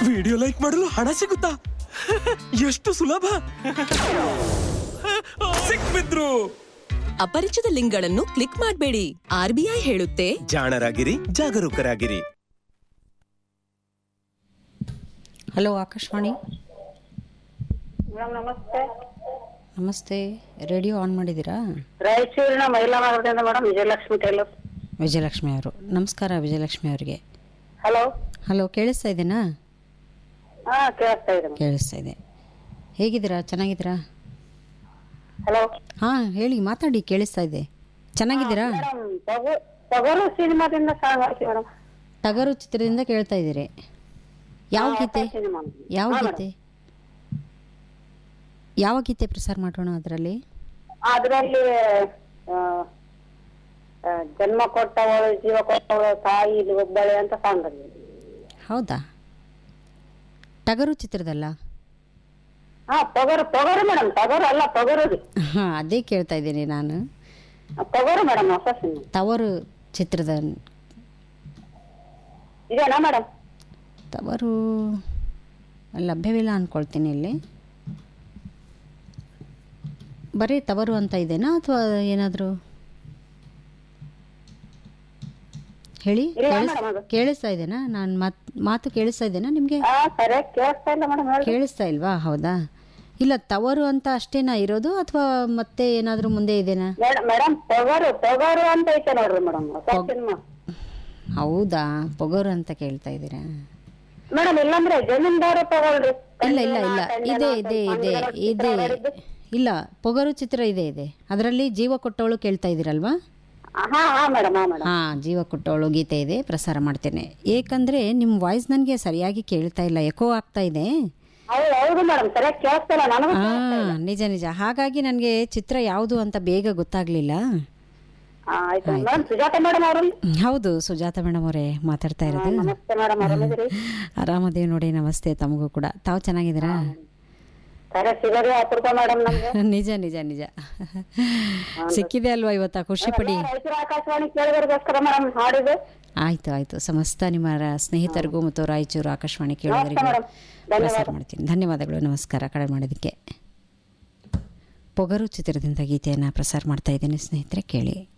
video like ಮಾಡಲು ಹಣ ಸಿಗುತ್ತಾ ಎಷ್ಟು ಸುಲಭ ಸಿಕ್ಬಿದ್ರು ಅಪರಿಚಿತ ಲಿಂಕ್ಗಳನ್ನು ಕ್ಲಿಕ್ ಮಾಡಬೇಡಿ ಆರ್ಬಿಐ ಹೇಳುತ್ತೆ ಜಾಣರಾಗಿರಿ ಜಾಗರೂಕರಾಗಿರಿ ಹಲೋ ಆಕಾಶವಾಣಿ ಮೇಡಮ್ ನಮಸ್ತೆ ನಮಸ್ತೆ ರೇಡಿಯೋ ಆನ್ ಮಾಡಿದ್ದೀರಾ ರಾಯಚೂರಿನ ಮಹಿಳಾ ನಗರದಿಂದ ಮೇಡಮ್ ವಿಜಯಲಕ್ಷ್ಮಿ ಟೈಲರ್ ವಿಜಯಲಕ್ಷ್ಮಿ ಅವರು ನಮಸ್ಕಾರ ವಿಜಯಲಕ್ಷ್ಮಿ ಅವರಿಗೆ ಹಲೋ ಹಲೋ ಕೇಳಿಸ್ತಾ ಇದೆನಾ ಹಾ ಕೇಳಿಸ್ತಾ ಇದೆ ಕೇಳಿಸ್ತಾ ಇದೆ ಹೇಗಿದ್ದೀರಾ ಚೆನ್ನಾಗಿದ್ದೀರಾ ಹಲೋ ಹಾಂ ಹೇಳಿ ಮಾತಾಡಿ ಕೇಳಿಸ್ತಾ ಇದೆ ಚೆನ್ನಾಗಿದ್ದೀರಾ ಮೇಡಮ್ ತೊಗರು ಸಿನಿಮಾದಿಂದ ಸಾಂಗ್ ಹಾಕಿ ಮೇಡಮ್ ಟಗರು ಚಿತ್ರದಿಂದ ಕೇಳ್ತಾ ಇದ್ದೀರಿ ಯಾವ ಗೀತೆ ಸಿನಿಮಾ ಯಾವ ಗೀತೆ ಯಾವ ಗೀತೆ ಪ್ರಸಾರ ಮಾಡೋಣ ಅದರಲ್ಲಿ ಅದರಲ್ಲಿ ಜನ್ಮ ಕೊಟ್ಟವಳು ಜೀವ ಕೊಟ್ಟವಳು ತಾಯಿ ಇಲ್ಲಿ ಒಬ್ಬಳೆ ಅಂತ ಸಾಂಗ್ ಅಲ್ಲಿ ಹೌದಾ ಟಗರು ಚಿತ್ರದಲ್ಲ ಹಾ ತೊಗರು ತೊಗರು ಮೇಡಮ್ ತೊಗರು ಅಲ್ಲ ತೊಗರು ಹಾಂ ಅದೇ ಕೇಳ್ತಾ ಇದ್ದೀನಿ ನಾನು ತೊಗರು ಮೇಡಮ್ ಹೊಸ ಸಿನಿಮಾ ತವರು ಚಿತ್ರದ ಇದೇನಾ ಮೇಡಮ್ ತವರು ಲಭ್ಯವಿಲ್ಲ ಅಂದ್ಕೊಳ್ತೀನಿ ಇಲ್ಲಿ ಬರೀ ತವರು ಅಂತ ಇದೆನಾ ಅಥವಾ ಏನಾದರೂ ಹೇಳಿ ಇಲ್ಲ ಕೇಳಿಸ್- ಮೇಡಮ್ ಅದು ಕೇಳಿಸ್ತಾ ಇದೆನಾ ನಾನು ಮಾತ್ ಮಾತು ಕೇಳಿಸ್ತಾ ಇದೆನಾ ನಿಮಗೆ ಹಾ ಸರಿಯಾಗಿ ಕೇಳಿಸ್ತಾ ಇಲ್ಲ ಮೇಡಮ್ ಹೇಳಿ ಕೇಳಿಸ್ತಾ ಇಲ್ವಾ ಹೌದಾ ಇಲ್ಲ ತವರು ಅಂತ ಅಷ್ಟೇನಾ ಇರೋದು ಅಥವಾ ಮತ್ತೆ ಏನಾದರೂ ಮುಂದೆ ಇದೆನಾ ಮೇಡಮ್ ತೊಗರು ತೊಗರು ಅಂತ ಐತೆ ನೋಡ್ರಿ ಮೇಡಮ್ ಹೊಸ ಸಿನಿಮಾ ಹೌದಾ ಪೊಗರು ಅಂತ ಕೇಳ್ತಾ ಇದ್ದೀರಾ ಮೇಡಮ್ ಇಲ್ಲಾಂದ್ರೆ ಜಮೀನ್ದಾರು ತಗೊಳ್ರಿ ಇಲ್ಲ ಇಲ್ಲ ಇಲ್ಲ ಇದೆ ಇದೆ ಇದೆ ಇದೆ ಇಲ್ಲ ಪೊಗರು ಚಿತ್ರ ಇದೆ ಇದೆ ಅದರಲ್ಲಿ ಜೀವ ಕೊಟ್ಟವಳು ಕೇಳ್ತಾ ಇದ್ದೀರಲ್ವಾ ಹಾ ಹಾ ಮೇಡಮ್ ಹಾ ಮೇಡಮ್ ಹಾ ಜೀವ ಕೊಟ್ಟವಳು ಗೀತೆ ಇದೆ ಪ್ರಸಾರ ಮಾಡ್ತೇನೆ ಏಕೆಂದ್ರೆ ನಿಮ್ಮ ವಾಯ್ಸ್ ನನಗೆ ಸರಿಯಾಗಿ ಕೇಳ್ತಾ ಇಲ್ಲ ಎಕೋ ಆಗ್ತಾ ಇದೆ ಹೌದು ಹೌದು ಮೇಡಮ್ ಸರಿಯಾಗಿ ಕೇಳಿಸ್ತಾ ಇಲ್ಲ ನನಗೂ ಹಾ ನಿಜ ನಿಜ ಹಾಗಾಗಿ ನನಗೆ ಚಿತ್ರ ಯಾವುದು ಅಂತ ಬೇಗ ಗೊತ್ತಾಗ್ಲಿಲ್ಲ ಹಾ, ಆಯ್ತು ಮೇಡಮ್ ಸುಜಾತ ಮೇಡಮ್ ಅವ್ರಲ್ಲಿ ಹೌದು ಸುಜಾತ ಮೇಡಮ್ ಅವರೇ ಮಾತಾಡ್ತಾ ಇರೋದು ನಮಸ್ತೆ ಮೇಡಮ್ ಆರಾಮಿದ್ದೀರಿ ಆರಾಮದೇವ್ ನೋಡಿ ನಮಸ್ತೆ ತಮಗೂ ಕೂಡ ತಾವು ಚೆನ್ನಾಗಿದ್ದೀರಾ ಸರಿ ಸಿಗೋದೇ ಅಪರೂಪ ಮೇಡಮ್ ನಮ್ಗೆ ನಿಜ ನಿಜ ನಿಜ ಸಿಕ್ಕಿದೆ ಅಲ್ವಾ ಇವತ್ತ ಖುಷಿ ಪಡಿ ರಾಯಚೂರು ಆಕಾಶವಾಣಿ ಕೇಳಿದರಿಗೋಸ್ಕರ ಮೇಡಮ್ ಹಾಡಿದ್ದು ಆಯ್ತು ಆಯ್ತು ಸಮಸ್ತ ನಿಮ್ಮ ರ- ಸ್ನೇಹಿತರಿಗೂ ಮತ್ತು ರಾಯಚೂರು ಆಕಾಶವಾಣಿ ಕೇಳೋದರಿಗೂ ಮೇಡಮ್ ಪ್ರಸಾರ ಮಾಡ್ತೀನಿ ಧನ್ಯವಾದಗಳು ನಮಸ್ಕಾರ ಕರೆ ಮಾಡೋದಕ್ಕೆ ಪೊಗರು ಚಿತ್ರದಿಂದ ಗೀತೆಯನ್ನು ಪ್ರಸಾರ ಮಾಡ್ತಾ ಇದ್ದೀನಿ ಸ್ನೇಹಿತರೆ ಕೇಳಿ